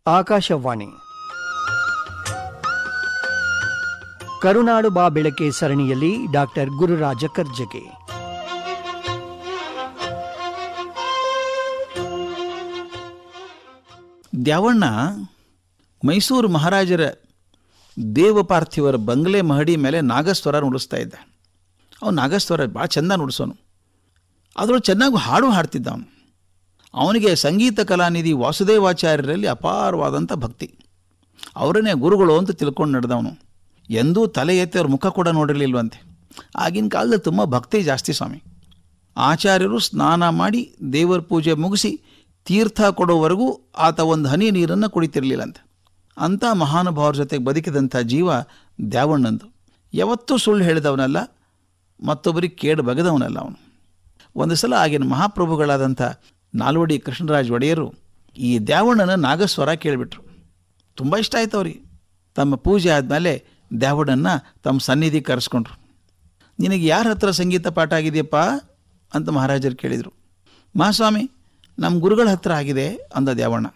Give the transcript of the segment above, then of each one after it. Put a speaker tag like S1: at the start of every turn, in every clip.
S1: ಆಕಾಶವಾಣಿ ಕರುನಾಡು ಬಾ ಬೆಳಕೆ ಸರಣಿಯಲ್ಲಿ ಡಾಕ್ಟರ್ ಗುರುರಾಜ ಕರ್ಜಗೆ
S2: ದ್ಯಾವಣ್ಣ ಮೈಸೂರು ಮಹಾರಾಜರ ದೇವಪಾರ್ಥಿವರ ಬಂಗಲೆ ಮಹಡಿ ಮೇಲೆ ನಾಗಸ್ವರ ನುಡಿಸ್ತಾ ಇದ್ದ ಅವನು ನಾಗಸ್ವರ ಭಾಳ ಚೆಂದ ನುಡಿಸೋನು ಅದರೊಳಗೆ ಚೆನ್ನಾಗಿ ಹಾಡು ಹಾಡ್ತಿದ್ದ ಅವನು ಅವನಿಗೆ ಸಂಗೀತ ಕಲಾನಿಧಿ ವಾಸುದೇವಾಚಾರ್ಯರಲ್ಲಿ ಅಪಾರವಾದಂಥ ಭಕ್ತಿ ಅವರನ್ನೇ ಗುರುಗಳು ಅಂತ ತಿಳ್ಕೊಂಡು ನಡೆದವನು ಎಂದೂ ತಲೆ ಎತ್ತಿ ಅವ್ರ ಮುಖ ಕೂಡ ನೋಡಿರಲಿಲ್ವಂತೆ ಆಗಿನ ಕಾಲದಲ್ಲಿ ತುಂಬ ಭಕ್ತಿ ಜಾಸ್ತಿ ಸ್ವಾಮಿ ಆಚಾರ್ಯರು ಸ್ನಾನ ಮಾಡಿ ದೇವರ ಪೂಜೆ ಮುಗಿಸಿ ತೀರ್ಥ ಕೊಡೋವರೆಗೂ ಆತ ಒಂದು ಹನಿ ನೀರನ್ನು ಕುಡಿತಿರ್ಲಿಲ್ಲಂತೆ ಅಂಥ ಮಹಾನುಭಾವರ ಜೊತೆಗೆ ಬದುಕಿದಂಥ ಜೀವ ದ್ಯಾವಣ್ಣಂದು ಯಾವತ್ತೂ ಸುಳ್ಳು ಹೇಳಿದವನಲ್ಲ ಮತ್ತೊಬ್ಬರಿಗೆ ಕೇಡು ಬಗೆದವನಲ್ಲ ಅವನು ಒಂದು ಸಲ ಆಗಿನ ಮಹಾಪ್ರಭುಗಳಾದಂಥ ನಾಲ್ವಡಿ ಕೃಷ್ಣರಾಜ ಒಡೆಯರು ಈ ದ್ಯಾವಣ್ಣನ ನಾಗಸ್ವರ ಕೇಳಿಬಿಟ್ರು ತುಂಬ ಇಷ್ಟ ಆಯ್ತು ಅವ್ರಿಗೆ ತಮ್ಮ ಪೂಜೆ ಆದಮೇಲೆ ದ್ಯಾವಣ್ಣನ ತಮ್ಮ ಸನ್ನಿಧಿ ಕರೆಸ್ಕೊಂಡ್ರು ನಿನಗೆ ಯಾರ ಹತ್ರ ಸಂಗೀತ ಪಾಠ ಆಗಿದೆಯಪ್ಪ ಅಂತ ಮಹಾರಾಜರು ಕೇಳಿದರು ಮಹಾಸ್ವಾಮಿ ನಮ್ಮ ಗುರುಗಳ ಹತ್ರ ಆಗಿದೆ ಅಂದ ದ್ಯಾವಣ್ಣ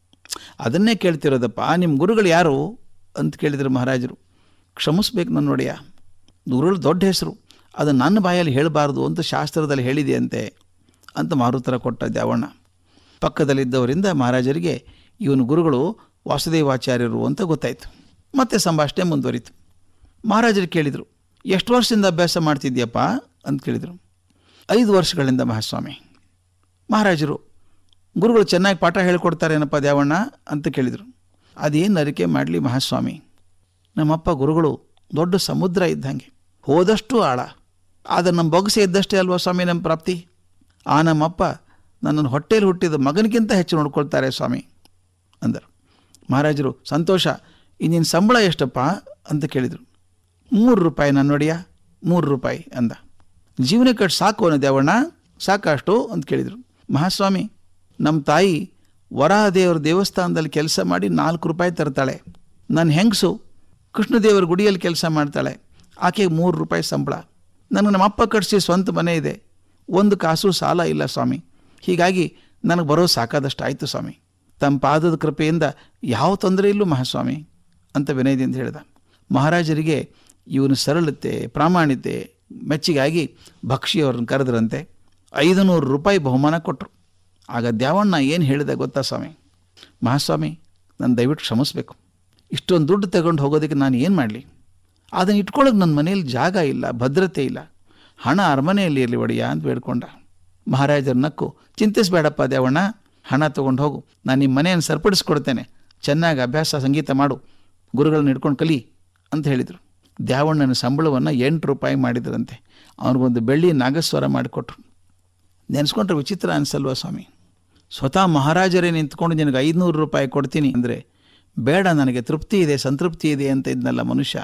S2: ಅದನ್ನೇ ಕೇಳ್ತಿರೋದಪ್ಪ ನಿಮ್ಮ ಗುರುಗಳು ಯಾರು ಅಂತ ಕೇಳಿದರು ಮಹಾರಾಜರು ಕ್ಷಮಿಸ್ಬೇಕು ನನ್ನ ನೋಡಿಯ ಗುರುಗಳು ದೊಡ್ಡ ಹೆಸರು ಅದು ನನ್ನ ಬಾಯಲ್ಲಿ ಹೇಳಬಾರ್ದು ಅಂತ ಶಾಸ್ತ್ರದಲ್ಲಿ ಹೇಳಿದೆಯಂತೆ ಅಂತ ಮಾರುತ್ತರ ಕೊಟ್ಟ ದ್ಯಾವಣ್ಣ ಪಕ್ಕದಲ್ಲಿದ್ದವರಿಂದ ಮಹಾರಾಜರಿಗೆ ಇವನು ಗುರುಗಳು ವಾಸುದೇವಾಚಾರ್ಯರು ಅಂತ ಗೊತ್ತಾಯಿತು ಮತ್ತೆ ಸಂಭಾಷಣೆ ಮುಂದುವರಿತು ಮಹಾರಾಜರು ಕೇಳಿದರು ಎಷ್ಟು ವರ್ಷದಿಂದ ಅಭ್ಯಾಸ ಮಾಡ್ತಿದ್ಯಪ್ಪ ಅಂತ ಕೇಳಿದರು ಐದು ವರ್ಷಗಳಿಂದ ಮಹಾಸ್ವಾಮಿ ಮಹಾರಾಜರು ಗುರುಗಳು ಚೆನ್ನಾಗಿ ಪಾಠ ಹೇಳಿಕೊಡ್ತಾರೇನಪ್ಪ ದ್ಯಾವಣ್ಣ ಅಂತ ಕೇಳಿದರು ಅದೇನು ಅರಿಕೆ ಮಾಡಲಿ ಮಹಾಸ್ವಾಮಿ ನಮ್ಮಪ್ಪ ಗುರುಗಳು ದೊಡ್ಡ ಸಮುದ್ರ ಇದ್ದಂಗೆ ಹೋದಷ್ಟು ಆಳ ಆದರೆ ನಮ್ಮ ಬೊಗಸೆ ಇದ್ದಷ್ಟೇ ಅಲ್ವಾ ಸ್ವಾಮಿ ನಮ್ಮ ಪ್ರಾಪ್ತಿ ಆ ನಮ್ಮಪ್ಪ ನನ್ನನ್ನು ಹೊಟ್ಟೆಯಲ್ಲಿ ಹುಟ್ಟಿದ ಮಗನಿಗಿಂತ ಹೆಚ್ಚು ನೋಡ್ಕೊಳ್ತಾರೆ ಸ್ವಾಮಿ ಅಂದರು ಮಹಾರಾಜರು ಸಂತೋಷ ಇನ್ನಿನ ಸಂಬಳ ಎಷ್ಟಪ್ಪ ಅಂತ ಕೇಳಿದರು ಮೂರು ರೂಪಾಯಿ ನನ್ನ ನೋಡಿಯ ಮೂರು ರೂಪಾಯಿ ಅಂದ ಜೀವನಕ್ಕೆ ಅಷ್ಟು ಸಾಕು ಅನ್ನೋ ದೇವಣ್ಣ ಸಾಕಷ್ಟು ಅಂತ ಕೇಳಿದರು ಮಹಾಸ್ವಾಮಿ ನಮ್ಮ ತಾಯಿ ವರಾಹದೇವರ ದೇವಸ್ಥಾನದಲ್ಲಿ ಕೆಲಸ ಮಾಡಿ ನಾಲ್ಕು ರೂಪಾಯಿ ತರ್ತಾಳೆ ನನ್ನ ಹೆಂಗಸು ಕೃಷ್ಣದೇವರ ಗುಡಿಯಲ್ಲಿ ಕೆಲಸ ಮಾಡ್ತಾಳೆ ಆಕೆಗೆ ಮೂರು ರೂಪಾಯಿ ಸಂಬಳ ನನಗೆ ನಮ್ಮ ಅಪ್ಪ ಕಟ್ಸಿ ಸ್ವಂತ ಮನೆ ಇದೆ ಒಂದು ಕಾಸು ಸಾಲ ಇಲ್ಲ ಸ್ವಾಮಿ ಹೀಗಾಗಿ ನನಗೆ ಬರೋ ಸಾಕಾದಷ್ಟು ಆಯಿತು ಸ್ವಾಮಿ ತಮ್ಮ ಪಾದದ ಕೃಪೆಯಿಂದ ಯಾವ ತೊಂದರೆ ಇಲ್ಲೂ ಮಹಾಸ್ವಾಮಿ ಅಂತ ವಿನಯದಿಂದ ಹೇಳಿದ ಮಹಾರಾಜರಿಗೆ ಇವನು ಸರಳತೆ ಪ್ರಾಮಾಣಿತೆ ಮೆಚ್ಚಿಗಾಗಿ ಭಕ್ಷಿಯವ್ರನ್ನ ಕರೆದ್ರಂತೆ ಐದು ನೂರು ರೂಪಾಯಿ ಬಹುಮಾನ ಕೊಟ್ಟರು ಆಗ ದ್ಯಾವಣ್ಣ ಏನು ಹೇಳಿದೆ ಗೊತ್ತಾ ಸ್ವಾಮಿ ಮಹಾಸ್ವಾಮಿ ನಾನು ದಯವಿಟ್ಟು ಕ್ಷಮಿಸ್ಬೇಕು ಇಷ್ಟೊಂದು ದುಡ್ಡು ತಗೊಂಡು ಹೋಗೋದಕ್ಕೆ ನಾನು ಏನು ಮಾಡಲಿ ಅದನ್ನು ಇಟ್ಕೊಳ್ಳೋಕೆ ನನ್ನ ಮನೇಲಿ ಜಾಗ ಇಲ್ಲ ಭದ್ರತೆ ಇಲ್ಲ ಹಣ ಅರಮನೆಯಲ್ಲಿ ಇರಲಿ ಒಡೆಯ ಅಂತ ಬೇಡ್ಕೊಂಡ ಮಹಾರಾಜರ ನಕ್ಕು ಚಿಂತಿಸಬೇಡಪ್ಪ ದ್ಯಾವಣ್ಣ ಹಣ ತೊಗೊಂಡು ಹೋಗು ನಾನು ನಿಮ್ಮ ಮನೆಯನ್ನು ಸರಿಪಡಿಸ್ಕೊಡ್ತೇನೆ ಚೆನ್ನಾಗಿ ಅಭ್ಯಾಸ ಸಂಗೀತ ಮಾಡು ಗುರುಗಳನ್ನ ಹಿಡ್ಕೊಂಡು ಕಲಿ ಅಂತ ಹೇಳಿದರು ದ್ಯಾವಣ್ಣನ ಸಂಬಳವನ್ನು ಎಂಟು ರೂಪಾಯಿ ಮಾಡಿದ್ರಂತೆ ಅವ್ರಿಗೊಂದು ಬೆಳ್ಳಿ ನಾಗಸ್ವರ ಮಾಡಿಕೊಟ್ರು ನೆನೆಸ್ಕೊಂಡ್ರೆ ವಿಚಿತ್ರ ಅನಿಸಲ್ವ ಸ್ವಾಮಿ ಸ್ವತಃ ಮಹಾರಾಜರೇ ನಿಂತ್ಕೊಂಡು ನಿನಗೆ ಐದುನೂರು ರೂಪಾಯಿ ಕೊಡ್ತೀನಿ ಅಂದರೆ ಬೇಡ ನನಗೆ ತೃಪ್ತಿ ಇದೆ ಸಂತೃಪ್ತಿ ಇದೆ ಅಂತ ಇದ್ನಲ್ಲ ಮನುಷ್ಯ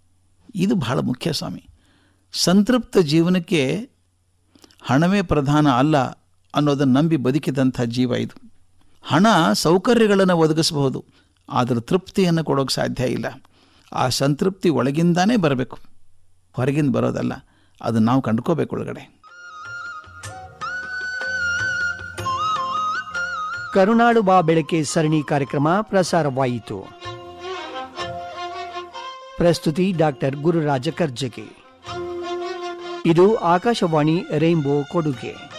S2: ಇದು ಬಹಳ ಮುಖ್ಯ ಸ್ವಾಮಿ ಸಂತೃಪ್ತ ಜೀವನಕ್ಕೆ ಹಣವೇ ಪ್ರಧಾನ ಅಲ್ಲ ಅನ್ನೋದನ್ನು ನಂಬಿ ಬದುಕಿದಂಥ ಜೀವ ಇದು ಹಣ ಸೌಕರ್ಯಗಳನ್ನು ಒದಗಿಸಬಹುದು ಆದರೆ ತೃಪ್ತಿಯನ್ನು ಕೊಡೋಕ್ಕೆ ಸಾಧ್ಯ ಇಲ್ಲ ಆ ಸಂತೃಪ್ತಿ ಒಳಗಿಂದಾನೇ ಬರಬೇಕು ಹೊರಗಿಂದ ಬರೋದಲ್ಲ ಅದು ನಾವು ಕಂಡ್ಕೋಬೇಕು ಒಳಗಡೆ
S1: ಕರುನಾಡು ಬಾ ಬೆಳಕೆ ಸರಣಿ ಕಾರ್ಯಕ್ರಮ ಪ್ರಸಾರವಾಯಿತು ಪ್ರಸ್ತುತಿ ಡಾಕ್ಟರ್ ಗುರುರಾಜ ಕರ್ಜಗೆ ಇದು ಆಕಾಶವಾಣಿ ರೈನ್ಬೋ ಕೊಡುಗೆ